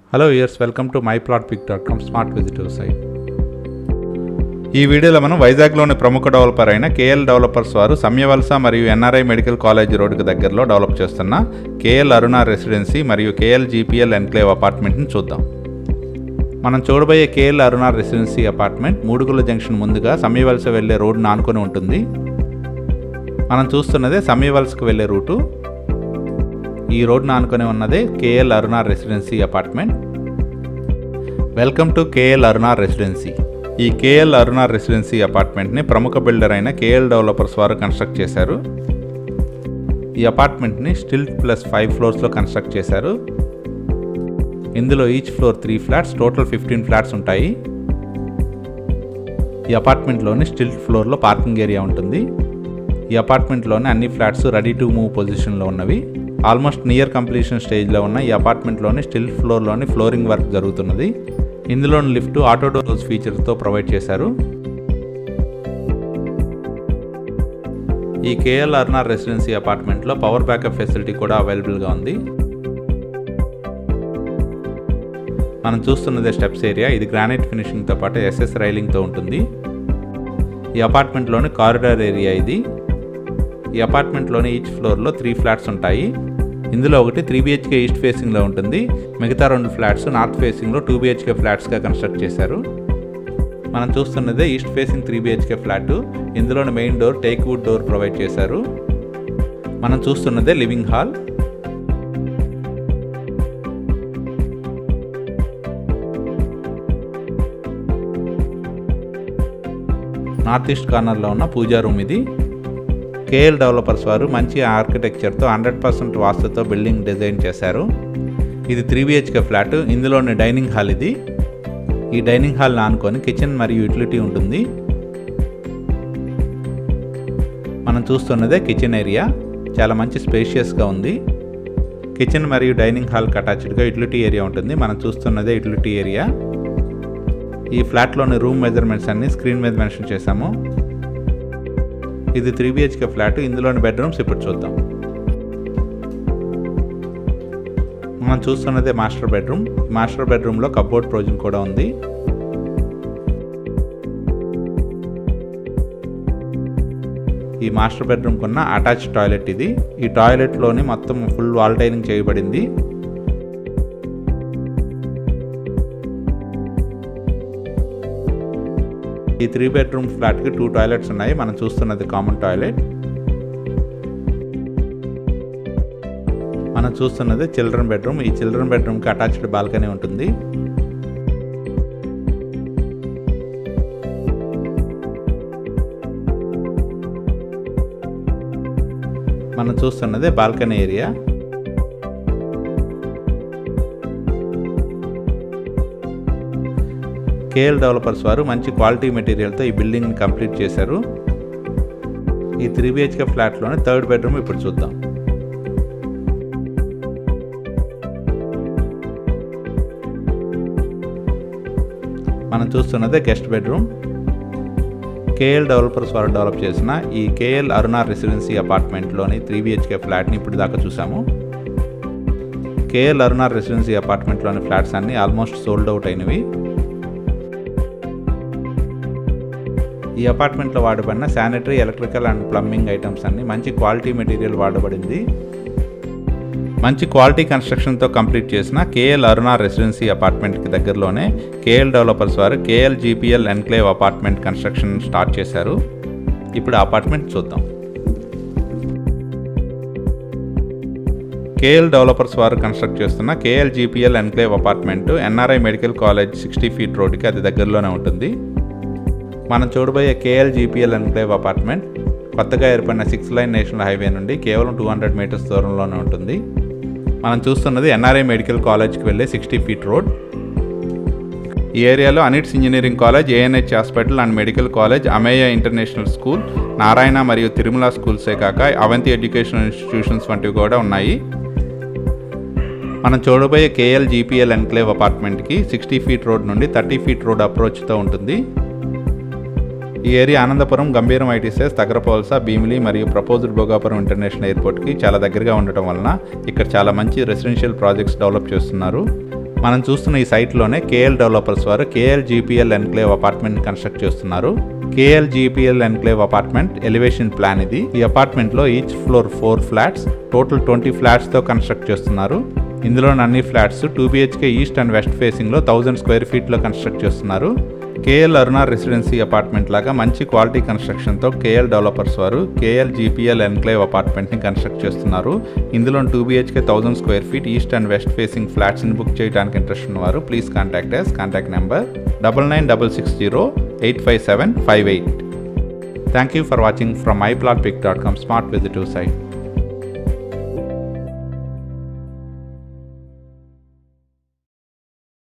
hello years welcome to my plot pick dot com smart విజిటివ్ site ఈ వీడియోలో మనం వైజాగ్లోని ప్రముఖ డెవలపర్ అయిన కేఎల్ డెవలపర్స్ వారు సమయవలస మరియు ఎన్ఆర్ఐ మెడికల్ కాలేజ్ రోడ్డుకు దగ్గరలో డెవలప్ చేస్తున్న కేఎల్ అరుణ రెసిడెన్సీ మరియు కేఎల్ జీపీఎల్ ఎన్క్లేవ్ అపార్ట్మెంట్ని చూద్దాం మనం చూడబోయే కేఎల్ అరుణ రెసిడెన్సీ అపార్ట్మెంట్ మూడుగుల జంక్షన్ ముందుగా సమయవలస వెళ్లే రోడ్డును ఆనుకొని ఉంటుంది మనం చూస్తున్నదే సమయవలసకు వెళ్లే రూటు ఈ రోడ్డును ఆనుకొని ఉన్నదే KL Aruna residency apartment welcome to KL Aruna residency ఈ కేఎల్ అరుణ రెసిడెన్సీ అపార్ట్మెంట్ని ప్రముఖ బిల్డర్ అయిన కేఎల్ డెవలపర్స్ వారు కన్స్ట్రక్ట్ చేశారు ఈ అపార్ట్మెంట్ని స్టిల్ ప్లస్ ఫైవ్ ఫ్లోర్స్లో కన్స్ట్రక్ట్ చేశారు ఇందులో each floor three flats total fifteen flats ఉంటాయి ఈ అపార్ట్మెంట్లోని స్టిల్ ఫ్లోర్లో పార్కింగ్ ఏరియా ఉంటుంది ఈ అపార్ట్మెంట్లోని అన్ని ఫ్లాట్స్ రెడీ టు మూవ్ పొజిషన్లో ఉన్నవి ఆల్మోస్ట్ నియర్ కంప్లీషన్ స్టేజ్లో ఉన్న ఈ అపార్ట్మెంట్లోని స్టిల్ ఫ్లోర్లోని ఫ్లోరింగ్ వర్క్ జరుగుతున్నది ఇందులోని లిఫ్ట్ ఆటో డోర్స్ ఫీచర్తో ప్రొవైడ్ చేశారు ఈ కేఎల్ అర్నార్ రెసిడెన్సీ అపార్ట్మెంట్లో పవర్ బ్యాకప్ ఫెసిలిటీ కూడా అవైలబుల్గా ఉంది మనం చూస్తున్నదే స్టెప్స్ ఏరియా ఇది గ్రానైట్ ఫినిషింగ్తో పాటు ఎస్ఎస్ రైలింగ్తో ఉంటుంది ఈ అపార్ట్మెంట్లోని కారిడార్ ఏరియా ఇది ఈ అపార్ట్మెంట్లోని ఈచ్ ఫ్లోర్లో త్రీ ఫ్లాట్స్ ఉంటాయి ఇందులో ఒకటి త్రీ బిహెచ్కే ఈస్ట్ ఫేసింగ్లో ఉంటుంది మిగతా రెండు ఫ్లాట్స్ నార్త్ ఫేసింగ్లో టూ బిహెచ్కే ఫ్లాట్స్గా కన్స్ట్రక్ట్ చేశారు మనం చూస్తున్నదే east facing three BHK flat ఇందులోని main door teak wood door provide చేశారు మనం చూస్తున్నదే లివింగ్ హాల్ నార్త్ ఈస్ట్ కార్నర్లో ఉన్న పూజా రూమ్ ఇది కేఎల్ డెవలపర్స్ వారు మంచి ఆర్కిటెక్చర్తో హండ్రెడ్ పర్సెంట్ వాస్తుతో బిల్డింగ్ డిజైన్ చేశారు ఇది త్రీ బిహెచ్కే ఫ్లాట్ ఇందులోని డైనింగ్ హాల్ ఇది ఈ డైనింగ్ హాల్ని ఆనుకొని కిచెన్ మరియు యూటిలిటీ ఉంటుంది మనం చూస్తున్నదే కిచెన్ ఏరియా చాలా మంచి స్పేషియస్గా ఉంది కిచెన్ మరియు డైనింగ్ హాల్కి అటాచ్డ్గా యూటిలిటీ ఏరియా ఉంటుంది మనం చూస్తున్నదే యూటిలిటీ ఏరియా ఈ ఫ్లాట్లోని రూమ్ మెజర్మెంట్స్ అన్ని స్క్రీన్ మీద మెన్షన్ చేశాము ఇది త్రీ బిహెచ్కే ఫ్లాట్ ఇందులోని బెడ్రూమ్స్ ఇప్పుడు చూద్దాం మనం చూస్తున్నదే మాస్టర్ బెడ్రూమ్ మాస్టర్ బెడ్రూమ్లో కబోర్డ్ ప్రొవిజన్ కూడా ఉంది ఈ మాస్టర్ బెడ్రూమ్ కున్న అటాచ్ టాయిలెట్ ఇది ఈ టాయిలెట్లోని మొత్తం ఫుల్ వాల్ టైలింగ్ చేయబడింది ఈ త్రీ బెడ్రూమ్ ఫ్లాట్కి టూ టాయిలెట్స్ ఉన్నాయి మనం చూస్తున్నది కామన్ టాయిలెట్ మనం చూస్తున్నది చిల్డ్రన్ బెడ్రూమ్ ఈ చిల్డ్రన్ బెడ్రూమ్కి అటాచ్డ్ బాల్కనీ ఉంటుంది మనం చూస్తున్నది బాల్కనీ ఏరియా కేఎల్ డెవలపర్స్ వారు మంచి క్వాలిటీ మెటీరియల్తో ఈ బిల్డింగ్ని కంప్లీట్ చేశారు ఈ త్రీ బిహెచ్కే ఫ్లాట్లోనే థర్డ్ బెడ్రూమ్ ఇప్పుడు చూద్దాం మనం చూస్తున్నదే గెస్ట్ బెడ్రూమ్ కేఎల్ డెవలపర్స్ వారు డెవలప్ చేసిన ఈ కేఎల్ అరుణ రెసిడెన్సీ అపార్ట్మెంట్లోని త్రీ బిహెచ్కే ఫ్లాట్ని ఇప్పుడు దాకా చూసాము కేఎల్ అరుణ రెసిడెన్సీ అపార్ట్మెంట్లోని ఫ్లాట్స్ అన్నీ ఆల్మోస్ట్ సోల్డ్ అవుట్ అయినవి ఈ అపార్ట్మెంట్లో వాడబడిన sanitary electrical and plumbing items అన్ని మంచి క్వాలిటీ మెటీరియల్ వాడబడింది మంచి క్వాలిటీ కన్స్ట్రక్షన్తో కంప్లీట్ చేసిన కేఎల్ అరుణ రెసిడెన్సీ అపార్ట్మెంట్కి దగ్గరలోనే కేఎల్ డెవలపర్స్ వారు KL GPL enclave apartment construction start చేశారు ఇప్పుడు అపార్ట్మెంట్ చూద్దాం కేఎల్ డెవలపర్స్ వారు కన్స్ట్రక్ట్ చేస్తున్న KL GPL enclave apartment NRI medical college sixty feet రోడ్డుకి అది దగ్గరలోనే ఉంటుంది మనం చూడబోయే కేఎల్ జీపీఎల్ ఎన్క్లేవ్ అపార్ట్మెంట్ కొత్తగా ఏర్పడిన సిక్స్ లైన్ నేషనల్ హైవే నుండి కేవలం టూ హండ్రెడ్ మీటర్స్ దూరంలోనే ఉంటుంది మనం చూస్తున్నది ఎన్ఆర్ఐ మెడికల్ కాలేజ్కి వెళ్ళే సిక్స్టీ ఫీట్ రోడ్ ఈ ఏరియాలో ANITS engineering college ANH hospital and medical college Ameya international school Narayana మరియు తిరుమల స్కూల్సే కాక అవంతి ఎడ్యుకేషనల్ ఇన్స్టిట్యూషన్స్ వంటివి కూడా ఉన్నాయి మనం చూడబోయే కేఎల్ జీపీఎల్ ఎన్క్లేవ్ అపార్ట్మెంట్కి సిక్స్టీ ఫీట్ రోడ్ నుండి థర్టీ ఫీట్ రోడ్ అప్రోచ్తో ఉంటుంది ఈ ఏరియా ఆనందపురం గంభీరం ఐటీసెస్ తగరపోల్స భీమిలి మరియు ప్రపోజ్డ్ భోగాపురం ఇంటర్నేషనల్ ఎయిర్పోర్ట్కి చాలా దగ్గరగా ఉండటం వలన ఇక్కడ చాలా మంచి రెసిడెన్షియల్ ప్రాజెక్ట్స్ డెవలప్ చేస్తున్నారు మనం చూస్తున్న ఈ సైట్లోనే కేఎల్ డెవలపర్స్ వారు KL GPL enclave apartment construct చేస్తున్నారు KL GPL enclave apartment elevation plan ఇది ఈ అపార్ట్మెంట్లో each floor four flats total twenty ఫ్లాట్స్తో కన్స్ట్రక్ట్ చేస్తున్నారు ఇందులో అన్ని flats two BHK east and west ఫేసింగ్లో థౌజండ్ స్క్వేర్ ఫీట్లో కన్స్ట్రక్ట్ చేస్తున్నారు కేఎల్ అరుణ రెసిడెన్సీ అపార్ట్మెంట్ లాగా మంచి క్వాలిటీ కన్స్ట్రక్షన్తో కేఎల్ డెవలపర్స్ వారు కేఎల్ జీపీఎల్ ఎన్క్లేవ్ అపార్ట్మెంట్ని కన్స్ట్రక్ట్ చేస్తున్నారు ఇందులో two BHK thousand square feet east and west facing ఫ్లాట్స్ని బుక్ చేయడానికి ఇంట్రెస్ట్ ఉన్నవారు please contact us contact number double nine double six zero eight five seven five eight thank you for watching from iplot pick dot com smart విజిటివ్ site